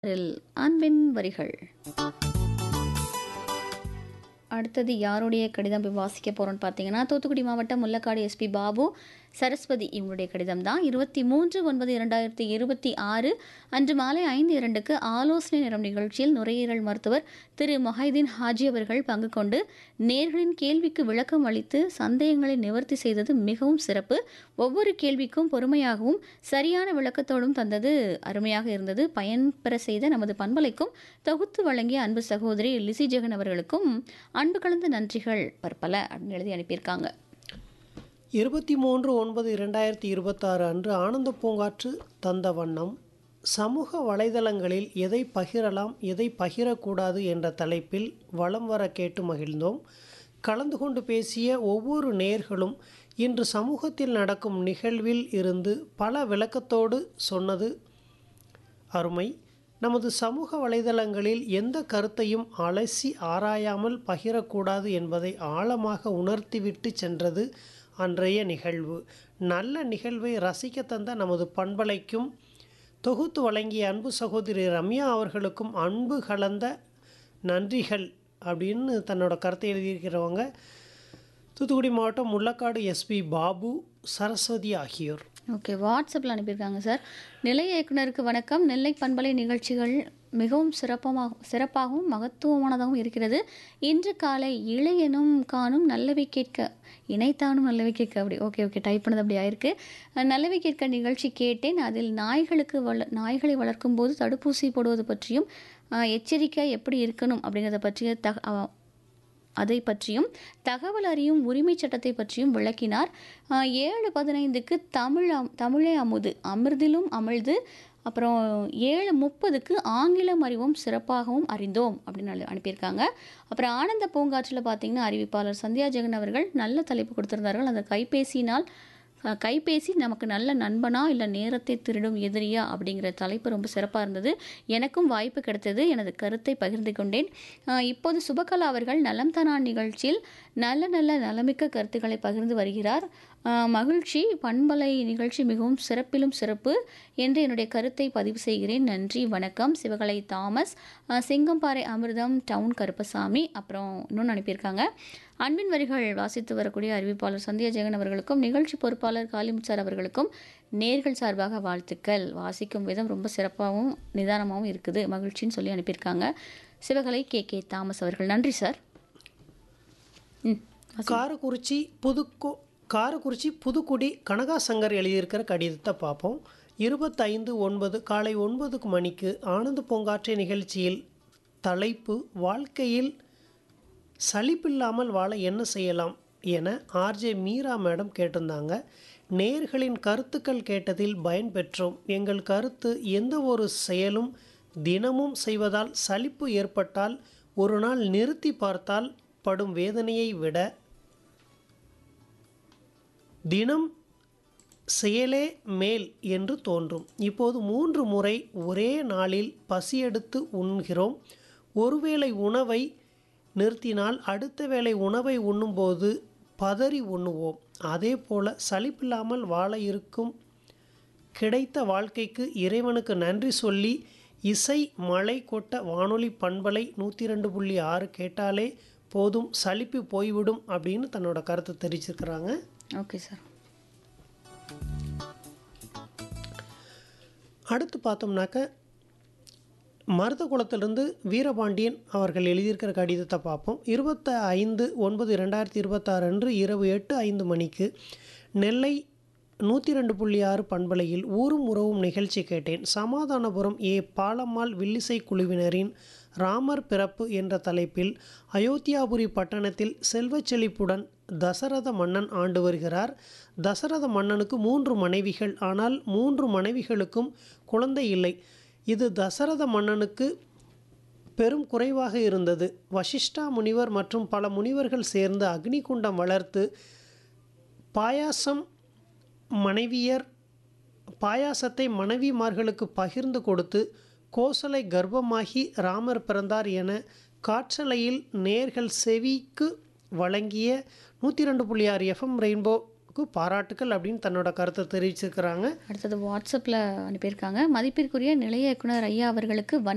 இல் அன்பின் வரிகள் அடுத்தது யாருடைய கடிதம் போய் வாசிக்க போகிறோன்னு பார்த்தீங்கன்னா தூத்துக்குடி மாவட்டம் முல்லக்காடு எஸ்பி பாபு சரஸ்வதி இவங்களுடைய கடிதம் தான் இருபத்தி மூன்று ஒன்பது இரண்டாயிரத்தி இருபத்தி ஆறு அன்று மாலை ஐந்து இரண்டுக்கு ஆலோசனை நேரம் நிகழ்ச்சியில் நுரையீரல் மருத்துவர் திரு மொஹைதீன் ஹாஜி அவர்கள் பங்கு கொண்டு நேர்களின் கேள்விக்கு விளக்கம் அளித்து சந்தேகங்களை நிவர்த்தி செய்தது மிகவும் சிறப்பு ஒவ்வொரு கேள்விக்கும் பொறுமையாகவும் சரியான விளக்கத்தோடும் தந்தது அருமையாக இருந்தது பயன்பெற செய்த நமது பண்பலைக்கும் தொகுத்து வழங்கிய அன்பு சகோதரி லிசி ஜெகன் அவர்களுக்கும் அன்பு கலந்த நன்றிகள் பற்பல அப்படின்னு எழுதி அனுப்பியிருக்காங்க இருபத்தி மூன்று ஒன்பது இரண்டாயிரத்தி இருபத்தாறு அன்று ஆனந்த பூங்காற்று தந்த வண்ணம் சமூக வலைதளங்களில் எதை பகிரலாம் எதை பகிரக்கூடாது என்ற தலைப்பில் வலம் வர கேட்டு மகிழ்ந்தோம் கலந்து கொண்டு பேசிய ஒவ்வொரு நேர்களும் இன்று சமூகத்தில் நடக்கும் நிகழ்வில் இருந்து பல விளக்கத்தோடு சொன்னது அருமை நமது சமூக வலைதளங்களில் எந்த கருத்தையும் அலசி ஆராயாமல் பகிரக்கூடாது என்பதை ஆழமாக உணர்த்திவிட்டு சென்றது அன்றைய நிகழ்வு நல்ல நிகழ்வை ரசிக்க தந்த நமது பண்பலைக்கும் தொகுத்து வழங்கிய அன்பு சகோதரி ரம்யா அவர்களுக்கும் அன்பு கலந்த நன்றிகள் அப்படின்னு தன்னோட கருத்தை எழுதியிருக்கிறவங்க தூத்துக்குடி மாவட்டம் முள்ளக்காடு எஸ்பி பாபு சரஸ்வதி ஆகியோர் ஓகே வாட்ஸ்அப்பில் அனுப்பியிருக்காங்க சார் நிலைய இயக்குனருக்கு வணக்கம் நெல்லை பண்பலை நிகழ்ச்சிகள் மிகவும் சிறப்பமாக சிறப்பாகவும் மகத்துவமானதாகவும் இருக்கிறது இன்று காலை இளையனும் காணும் நல்லவை கேட்க இணைத்தானும் நல்லவை கேட்க அப்படி ஓகே ஓகே டைப் பண்ணது அப்படி ஆயிருக்கு அஹ், நல்லவை கேட்க நிகழ்ச்சி கேட்டேன் அதில் நாய்களுக்கு வள நாய்களை வளர்க்கும் போது தடுப்பூசி போடுவது பற்றியும் அஹ், எச்சரிக்கை எப்படி இருக்கணும் அப்படிங்கிறத பற்றிய தக அஹ், அதை பற்றியும் தகவல் அறியும் உரிமைச் சட்டத்தை பற்றியும் விளக்கினார் ஆஹ் ஏழு பதினைந்துக்கு தமிழ் அம்- தமிழே அமுது அமிர்திலும் அமிழ்து அப்புறம் ஏழு முப்பதுக்கு ஆங்கிலம் அறிவும் சிறப்பாகவும் அறிந்தோம் அப்படின்னு அனு- அனுப்பியிருக்காங்க அப்புறம் ஆனந்த பூங்காற்றில் பார்த்தீங்கன்னா அறிவிப்பாளர் சந்தியா ஜெகன் அவர்கள் நல்ல தலைப்பு கொடுத்திருந்தார்கள் அந்த கைபேசியினால் அஹ், கைபேசி நமக்கு நல்ல நண்பனா இல்லை நேரத்தை திருடும் எதிரியா அப்படிங்கிற தலைப்பு ரொம்ப சிறப்பாக இருந்தது எனக்கும் வாய்ப்பு கிடைத்தது எனது கருத்தை பகிர்ந்து கொண்டேன் அஹ், இப்போது சுபகலா அவர்கள் நலம் தனான் நிகழ்ச்சியில் நல்ல நல்ல நலமிக்க கருத்துக்களை பகிர்ந்து வருகிறார் அஹ், மகிழ்ச்சி பண்பலை நிகழ்ச்சி மிகவும் சிறப்பிலும் சிறப்பு என்று என்னுடைய கருத்தை பதிவு செய்கிறேன் நன்றி வணக்கம் சிவகலை தாமஸ் அஹ், சிங்கம்பாறை அமிர்தம் டவுன் கருப்பசாமி அப்புறம் இன்னொன்று அனுப்பியிருக்காங்க அன்பின் வரிகள் வாசித்து வரக்கூடிய அறிவிப்பாளர் சந்தியா ஜெகன் அவர்களுக்கும் நிகழ்ச்சி பொறுப்பாளர் காலிமுத் சார் அவர்களுக்கும் நேர்கள் சார்பாக வாழ்த்துக்கள் வாசிக்கும் விதம் ரொம்ப சிறப்பாகவும் நிதானமாகவும் இருக்குது மகிழ்ச்சின்னு சொல்லி அனுப்பியிருக்காங்க சிவகலை கே கே தாமஸ் அவர்கள் நன்றி சார் ம் காரக்குறிச்சி புதுக்கோ காரக்குறிச்சி புதுக்குடி கனகா சங்கர் எழுதியிருக்கிற கடிதத்தை பார்ப்போம் இருபத்தைந்து ஒன்பது காலை ஒன்பதுக்கு மணிக்கு ஆனந்த பூங்காற்றை நிகழ்ச்சியில் தலைப்பு வாழ்க்கையில் சலிப்பில்லாமல் வாழ என்ன செய்யலாம் என ஆர்ஜே மீரா மேடம் கேட்டிருந்தாங்க நேர்களின் கருத்துக்கள் கேட்டதில் பயன்பெற்றோம் எங்கள் கருத்து எந்த ஒரு செயலும் தினமும் செய்வதால் சலிப்பு ஏற்பட்டால் ஒரு நாள் நிறுத்தி பார்த்தால் படும் வேதனையை விட தினம் செயலே மேல் என்று தோன்றும் இப்போது மூன்று முறை ஒரே நாளில் பசியெடுத்து உண்கிறோம் ஒருவேளை உணவை நிறுத்தினால் அடுத்த வேளை உணவை உண்ணும்போது பதறி உண்ணுவோம் அதே போல சலிப்பில்லாமல் வாழ இருக்கும் கிடைத்த வாழ்க்கைக்கு இறைவனுக்கு நன்றி சொல்லி இசை மழை கொட்ட வானொலி பண்பலை நூற்றி ரெண்டு புள்ளி ஆறு கேட்டாலே போதும் சலிப்பு போய்விடும் அப்படின்னு தன்னோட கருத்தை தெரிவிச்சிருக்கிறாங்க ஓகே சார் அடுத்து பார்த்தோம்னாக்க மருதகுளத்திலிருந்து வீரபாண்டியன் அவர்கள் எழுதியிருக்கிற கடிதத்தை பார்ப்போம் இருபத்த ஐந்து ஒன்பது ரெண்டாயிரத்தி இருபத்தாறு அன்று இரவு எட்டு ஐந்து மணிக்கு நெல்லை நூற்றி ரெண்டு புள்ளி ஆறு பண்பலையில் ஊரும் உறவும் நிகழ்ச்சி கேட்டேன் சமாதானபுரம் ஏ பாலம்மாள் வில்லிசை குழுவினரின் ராமர் பிறப்பு என்ற தலைப்பில் அயோத்தியாபுரி பட்டணத்தில் செல்வச் செழிப்புடன் தசரத மன்னன் ஆண்டு வருகிறார் தசரத மன்னனுக்கு மூன்று மனைவிகள் ஆனால் மூன்று மனைவிகளுக்கும் குழந்தை இல்லை இது தசரத மன்னனுக்கு பெரும் குறைவாக இருந்தது வசிஷ்டா முனிவர் மற்றும் பல முனிவர்கள் சேர்ந்து அக்னிகுண்டம் வளர்த்து பாயாசம் மனைவியர் பாயாசத்தை மனைவிமார்களுக்கு பகிர்ந்து கொடுத்து கோசலை கர்ப்பமாகி ராமர் பிறந்தார் என காற்றலையில் நேர்கள் செவிக்கு வழங்கிய நூற்றி ரெண்டு புள்ளி ஆறு எஃப்எம் ரெயின்போக்கு பாராட்டுக்கள் அப்படின்னு தன்னோட கருத்தை தெரிவிச்சிருக்கிறாங்க அடுத்தது வாட்ஸ்அப்பில் அனுப்பியிருக்காங்க மதிப்பிற்குரிய நிலைய இயக்குனர் ஐயா அவர்களுக்கு வணக்கம்